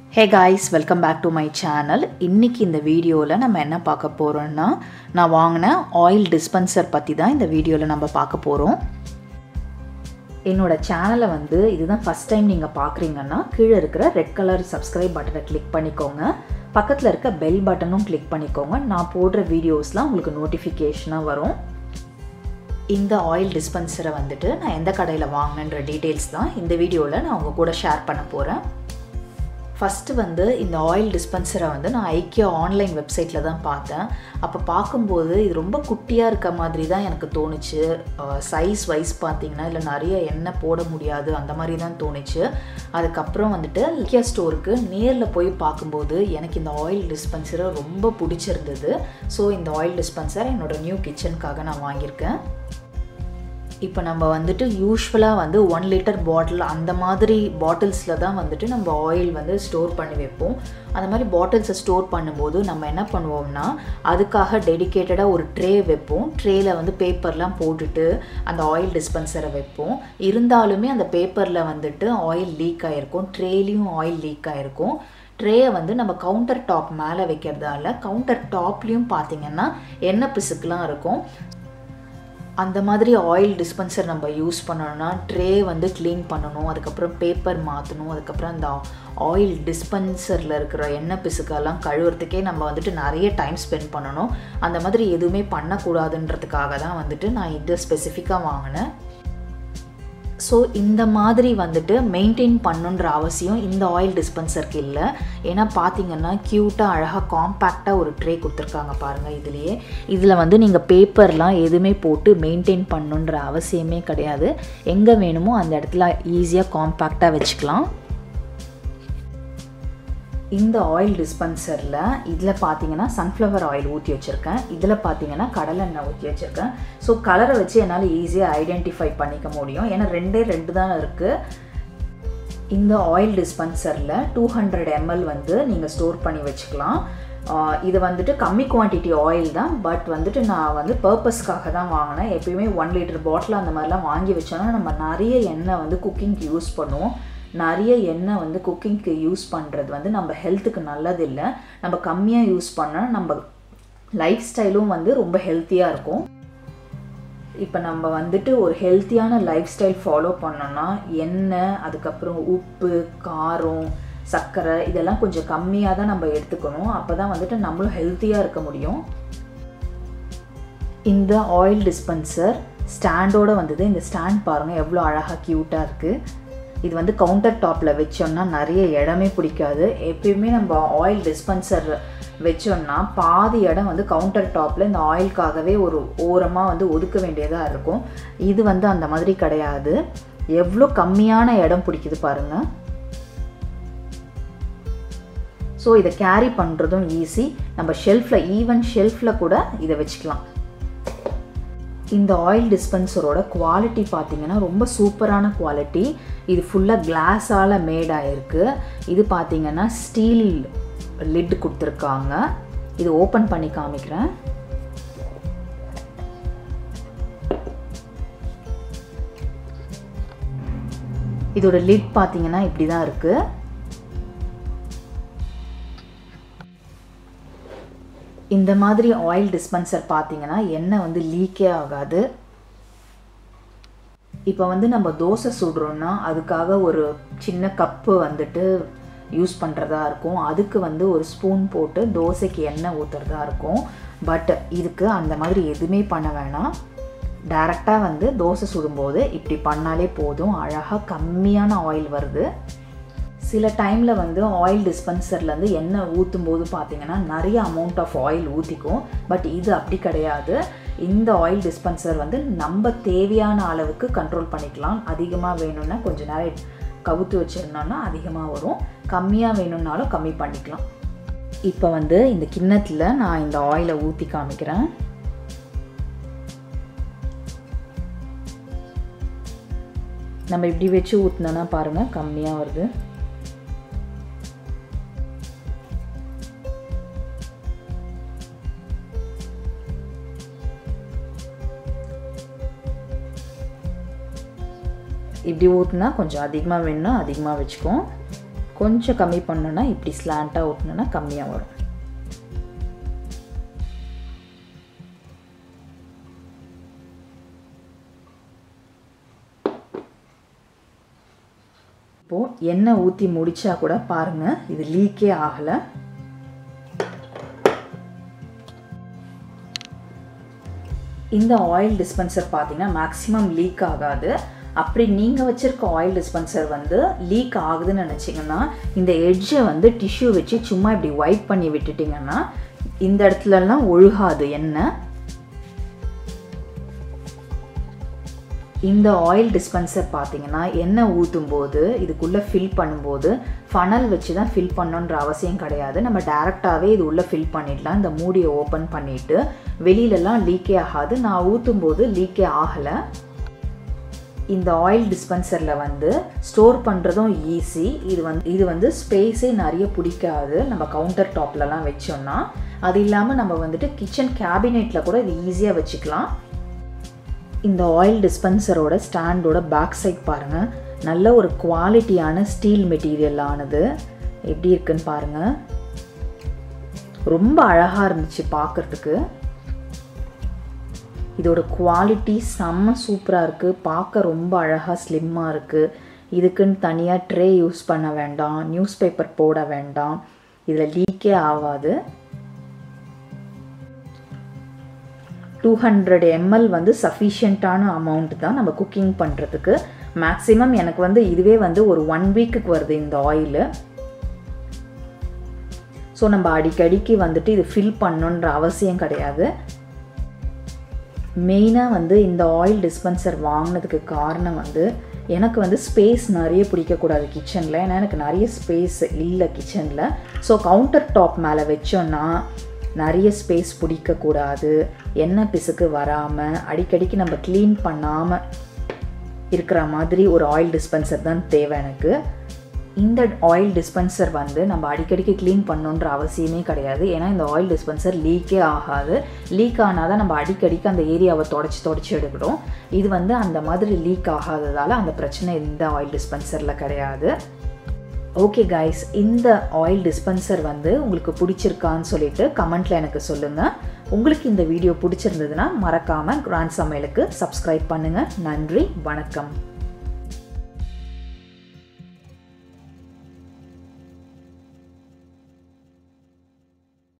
hey guys welcome back to my channel இன்றைக்கி இந்த வீடியோவில் நம்ம என்ன பார்க்க போகிறோம்னா நான் வாங்கின ஆயில் டிஸ்பென்சர் பற்றி தான் இந்த வீடியோவில் நம்ம பார்க்க போகிறோம் என்னோட சேனலை வந்து இதுதான் ஃபஸ்ட் டைம் நீங்கள் பார்க்குறீங்கன்னா கீழே இருக்கிற ரெட் கலர் சப்ஸ்கிரைப் பட்டனை கிளிக் பண்ணிக்கோங்க பக்கத்தில் இருக்க பெல் பட்டனும் கிளிக் பண்ணிக்கோங்க நான் போடுற வீடியோஸ்லாம் உங்களுக்கு நோட்டிஃபிகேஷனாக வரும் இந்த ஆயில் டிஸ்பென்சரை வந்துட்டு நான் எந்த கடையில் வாங்கினேன்ற டீட்டெயில்ஸ் தான் இந்த வீடியோவில் நான் உங்கள் கூட ஷேர் பண்ண போகிறேன் ஃபஸ்ட்டு வந்து இந்த ஆயில் டிஸ்பென்சரை வந்து நான் ஐக்கிய ஆன்லைன் வெப்சைட்டில் தான் பார்த்தேன் அப்போ பார்க்கும்போது இது ரொம்ப குட்டியாக இருக்க மாதிரி தான் எனக்கு தோணுச்சு சைஸ் வைஸ் பார்த்தீங்கன்னா இல்லை நிறைய எண்ணெய் போட முடியாது அந்த மாதிரி தான் தோணுச்சு அதுக்கப்புறம் வந்துட்டு ஐக்கியா ஸ்டோருக்கு நேரில் போய் பார்க்கும்போது எனக்கு இந்த ஆயில் டிஸ்பென்சரை ரொம்ப பிடிச்சிருந்தது ஸோ இந்த ஆயில் டிஸ்பென்சர் என்னோடய நியூ கிச்சனுக்காக நான் வாங்கியிருக்கேன் இப்போ நம்ம வந்துட்டு யூஸ்வலாக வந்து ஒன் லிட்டர் பாட்டில் அந்த மாதிரி பாட்டில்ஸில் தான் வந்துட்டு நம்ம ஆயில் வந்து ஸ்டோர் பண்ணி வைப்போம் அந்த மாதிரி பாட்டில்ஸை ஸ்டோர் பண்ணும்போது நம்ம என்ன பண்ணுவோம்னா அதுக்காக டெடிக்கேட்டடாக ஒரு ட்ரே வைப்போம் ட்ரேயில் வந்து பேப்பர்லாம் போட்டுட்டு அந்த ஆயில் டிஸ்பென்சரை வைப்போம் இருந்தாலுமே அந்த பேப்பரில் வந்துட்டு ஆயில் லீக் ஆகிருக்கும் ட்ரேலையும் ஆயில் லீக் ஆகிருக்கும் ட்ரேயை வந்து நம்ம கவுண்டர் டாப் மேலே வைக்கிறதால கவுண்டர் டாப்லேயும் பார்த்தீங்கன்னா எண்ணெய் பிசுக்கெலாம் இருக்கும் அந்த மாதிரி ஆயில் டிஸ்பென்சர் நம்ம யூஸ் பண்ணணும்னா ட்ரே வந்து க்ளீன் பண்ணணும் அதுக்கப்புறம் பேப்பர் மாற்றணும் அதுக்கப்புறம் அந்த ஆயில் டிஸ்பென்சரில் இருக்கிற எண்ணெய் பிசுக்கெல்லாம் கழுவுறதுக்கே நம்ம வந்துட்டு நிறைய டைம் ஸ்பெண்ட் பண்ணணும் அந்த மாதிரி எதுவுமே பண்ணக்கூடாதுன்றதுக்காக தான் வந்துட்டு நான் இதை ஸ்பெசிஃபிக்காக வாங்கினேன் ஸோ இந்த மாதிரி வந்துட்டு மெயின்டைன் பண்ணுன்ற அவசியம் இந்த ஆயில் டிஸ்பென்சருக்கு இல்லை ஏன்னா பார்த்தீங்கன்னா க்யூட்டாக அழகாக காம்பேக்டாக ஒரு ட்ரே கொடுத்துருக்காங்க பாருங்கள் இதுலேயே இதில் வந்து நீங்கள் பேப்பர்லாம் எதுவுமே போட்டு மெயின்டைன் பண்ணுன்ற அவசியமே கிடையாது எங்கே வேணுமோ அந்த இடத்துல ஈஸியாக காம்பேக்டாக வச்சுக்கலாம் இந்த ஆயில் டிஸ்பென்சரில் இதில் பார்த்தீங்கன்னா சன்ஃப்ளவர் ஆயில் ஊற்றி வச்சுருக்கேன் இதில் பார்த்தீங்கன்னா கடலெண்ணெய் ஊற்றி வச்சுருக்கேன் ஸோ கலரை வச்சு என்னால் ஈஸியாக ஐடென்டிஃபை பண்ணிக்க முடியும் ஏன்னா ரெண்டே ரெண்டு தான் இருக்குது இந்த ஆயில் டிஸ்பென்சரில் டூ ஹண்ட்ரட் எம்எல் வந்து நீங்கள் ஸ்டோர் பண்ணி வச்சுக்கலாம் இது வந்துட்டு கம்மி குவான்டிட்டி ஆயில் தான் பட் வந்துட்டு நான் வந்து பர்பஸ்க்காக தான் வாங்கினேன் எப்பயுமே ஒன் லிட்டர் பாட்டில் அந்த மாதிரிலாம் வாங்கி வச்சோன்னா நம்ம நிறைய எண்ணெய் வந்து குக்கிங்க்கு யூஸ் பண்ணுவோம் நிறைய எண்ணெய் வந்து குக்கிங்க்கு யூஸ் பண்ணுறது வந்து நம்ம ஹெல்த்துக்கு நல்லதில்லை நம்ம கம்மியாக யூஸ் பண்ணால் நம்ம லைஃப் ஸ்டைலும் வந்து ரொம்ப ஹெல்த்தியாக இருக்கும் இப்போ நம்ம வந்துட்டு ஒரு ஹெல்த்தியான லைஃப் ஸ்டைல் ஃபாலோ பண்ணோன்னா எண்ணெய் அதுக்கப்புறம் உப்பு காரம் சர்க்கரை இதெல்லாம் கொஞ்சம் கம்மியாக தான் நம்ம எடுத்துக்கணும் அப்போ தான் வந்துட்டு நம்மளும் ஹெல்த்தியாக இருக்க முடியும் இந்த ஆயில் டிஸ்பென்சர் ஸ்டாண்டோடு வந்தது இந்த ஸ்டாண்ட் பாருங்கள் எவ்வளோ அழகாக க்யூட்டாக இருக்குது இது வந்து கவுண்டர் டாப்பில் வச்சோம்னா நிறைய இடமே பிடிக்காது எப்பயுமே நம்ம ஆயில் டிஸ்பென்சர் வச்சோம்னா பாதி இடம் வந்து கவுண்டர் டாப்பில் இந்த ஆயிலுக்காகவே ஒரு ஓரமாக வந்து ஒதுக்க வேண்டியதாக இருக்கும் இது வந்து அந்த மாதிரி கிடையாது எவ்வளோ கம்மியான இடம் பிடிக்குது பாருங்கள் ஸோ இதை கேரி பண்ணுறதும் ஈஸி நம்ம ஷெல்ஃபில் ஈவன் ஷெல்ஃபில் கூட இதை வச்சுக்கலாம் இந்த ஆயில் டிஸ்பென்சரோட குவாலிட்டி பார்த்தீங்கன்னா ரொம்ப சூப்பரான குவாலிட்டி இது ஃபுல்லாக கிளாஸால் மேட் ஆகிருக்கு இது பார்த்தீங்கன்னா ஸ்டீல் லிட் கொடுத்துருக்காங்க இது ஓப்பன் பண்ணி காமிக்கிறேன் இதோட லிட் பார்த்தீங்கன்னா இப்படி தான் இருக்குது இந்த மாதிரி ஆயில் டிஸ்பென்சர் பார்த்தீங்கன்னா எண்ணெய் வந்து லீக்கே ஆகாது இப்போ வந்து நம்ம தோசை சுடுறோன்னா அதுக்காக ஒரு சின்ன கப்பு வந்துட்டு யூஸ் பண்ணுறதா இருக்கும் அதுக்கு வந்து ஒரு ஸ்பூன் போட்டு தோசைக்கு எண்ணெய் ஊற்றுறதா இருக்கும் பட் இதுக்கு அந்த மாதிரி எதுவுமே பண்ண வேணாம் டேரெக்டாக வந்து தோசை சுடும்போது இப்படி பண்ணாலே போதும் அழகாக கம்மியான ஆயில் வருது சில டைமில் வந்து ஆயில் டிஸ்பென்சர்லேருந்து எண்ணெய் ஊற்றும் போது பார்த்தீங்கன்னா நிறைய அமௌண்ட் ஆஃப் ஆயில் ஊற்றிக்கும் பட் இது அப்படி கிடையாது இந்த ஆயில் டிஸ்பென்சர் வந்து நம்ம தேவையான அளவுக்கு கண்ட்ரோல் பண்ணிக்கலாம் அதிகமாக வேணும்னா கொஞ்சம் நேரம் கவுத்து வச்சிருந்தோம்னா அதிகமாக வரும் கம்மியாக வேணும்னாலும் கம்மி பண்ணிக்கலாம் இப்போ வந்து இந்த கிண்ணத்தில் நான் இந்த ஆயிலை ஊற்றி காமிக்கிறேன் நம்ம இப்படி வச்சு ஊற்றினோன்னா பாருங்கள் கம்மியாக வருது இப்படி ஊற்றுனா கொஞ்சம் அதிகமாக வேணும்னா அதிகமாக வச்சுக்கோம் கொஞ்சம் கம்மி பண்ணோன்னா இப்படி ஸ்லாண்ட்டாக ஓட்டணுன்னா கம்மியாக வரும் இப்போது எண்ணெய் ஊற்றி முடித்தா கூட பாருங்கள் இது லீக்கே ஆகலை இந்த ஆயில் டிஸ்பென்சர் பார்த்தீங்கன்னா மேக்ஸிமம் லீக் ஆகாது அப்படி நீங்கள் வச்சுருக்க ஆயில் டிஸ்பென்சர் வந்து லீக் ஆகுதுன்னு நினச்சிங்கன்னா இந்த எட்ஜை வந்து டிஷ்யூ வச்சு சும்மா இப்படி ஒயிட் பண்ணி விட்டுட்டிங்கன்னா இந்த இடத்துலலாம் ஒழுகாது எண்ணெய் இந்த ஆயில் டிஸ்பென்சர் பார்த்தீங்கன்னா எண்ணெய் ஊற்றும் போது இதுக்குள்ளே ஃபில் பண்ணும்போது ஃபனல் வச்சு தான் ஃபில் பண்ணணுன்ற அவசியம் கிடையாது நம்ம டேரெக்டாகவே இது உள்ளே ஃபில் பண்ணிடலாம் இந்த மூடியை ஓப்பன் பண்ணிவிட்டு வெளியிலலாம் லீக்கே ஆகாது நான் ஊற்றும் போது லீக்கே ஆகலை இந்த ஆயில் டிஸ்பென்சரில் வந்து ஸ்டோர் பண்ணுறதும் ஈஸி இது வந்து இது வந்து ஸ்பேஸே நிறைய பிடிக்காது நம்ம கவுண்டர் டாப்லலாம் வச்சோம்னா அது இல்லாமல் நம்ம வந்துட்டு கிச்சன் கேபினெட்டில் கூட இது ஈஸியாக வச்சுக்கலாம் இந்த ஆயில் டிஸ்பென்சரோட ஸ்டாண்டோட பேக் சைட் பாருங்கள் நல்ல ஒரு குவாலிட்டியான ஸ்டீல் மெட்டீரியல் ஆனது எப்படி இருக்குன்னு பாருங்கள் ரொம்ப அழகாக இருந்துச்சு பார்க்குறதுக்கு இதோட குவாலிட்டி செம்ம சூப்பராக இருக்குது பார்க்க ரொம்ப அழகாக ஸ்லிம்மாக இருக்குது இதுக்குன்னு தனியாக ட்ரே யூஸ் பண்ண வேண்டாம் நியூஸ் பேப்பர் போட வேண்டாம் இதில் லீக்கே ஆகாது டூ ஹண்ட்ரட் எம்எல் வந்து சஃபிஷியண்ட்டான அமௌண்ட் தான் நம்ம குக்கிங் பண்ணுறதுக்கு மேக்ஸிமம் எனக்கு வந்து இதுவே வந்து ஒரு ஒன் வீக்குக்கு வருது இந்த ஆயிலு ஸோ நம்ம அடிக்கடிக்கு வந்துட்டு இது ஃபில் பண்ணணுன்ற அவசியம் கிடையாது மெயினாக வந்து இந்த ஆயில் டிஸ்பென்சர் வாங்கினதுக்கு காரணம் வந்து எனக்கு வந்து ஸ்பேஸ் நிறைய பிடிக்கக்கூடாது கிச்சனில் ஏன்னா எனக்கு நிறைய ஸ்பேஸ் இல்லை கிச்சனில் ஸோ கவுண்டர் டாப் மேலே வச்சோன்னா நிறைய ஸ்பேஸ் பிடிக்கக்கூடாது எண்ணெய் பிசுக்கு வராமல் அடிக்கடிக்கு நம்ம க்ளீன் பண்ணாமல் இருக்கிற மாதிரி ஒரு ஆயில் டிஸ்பென்சர் தான் தேவை எனக்கு இந்த ஆயில் டிஸ்பென்சர் வந்து நம்ம அடிக்கடிக்கு க்ளீன் பண்ணணுன்ற அவசியமே கிடையாது ஏன்னா இந்த ஆயில் டிஸ்பென்சர் லீக்கே ஆகாது லீக் ஆனால் தான் நம்ம அடிக்கடிக்கு அந்த ஏரியாவை தொடச்சி தொடச்சி எடுக்கிறோம் இது வந்து அந்த மாதிரி லீக் ஆகாததால் அந்த பிரச்சனை இந்த ஆயில் டிஸ்பென்சரில் கிடையாது ஓகே கைஸ் இந்த ஆயில் டிஸ்பென்சர் வந்து உங்களுக்கு பிடிச்சிருக்கான்னு சொல்லிட்டு கமெண்ட்டில் எனக்கு சொல்லுங்கள் உங்களுக்கு இந்த வீடியோ பிடிச்சிருந்ததுன்னா மறக்காமல் கிராண்ட் சமையலுக்கு சப்ஸ்கிரைப் பண்ணுங்கள் நன்றி வணக்கம்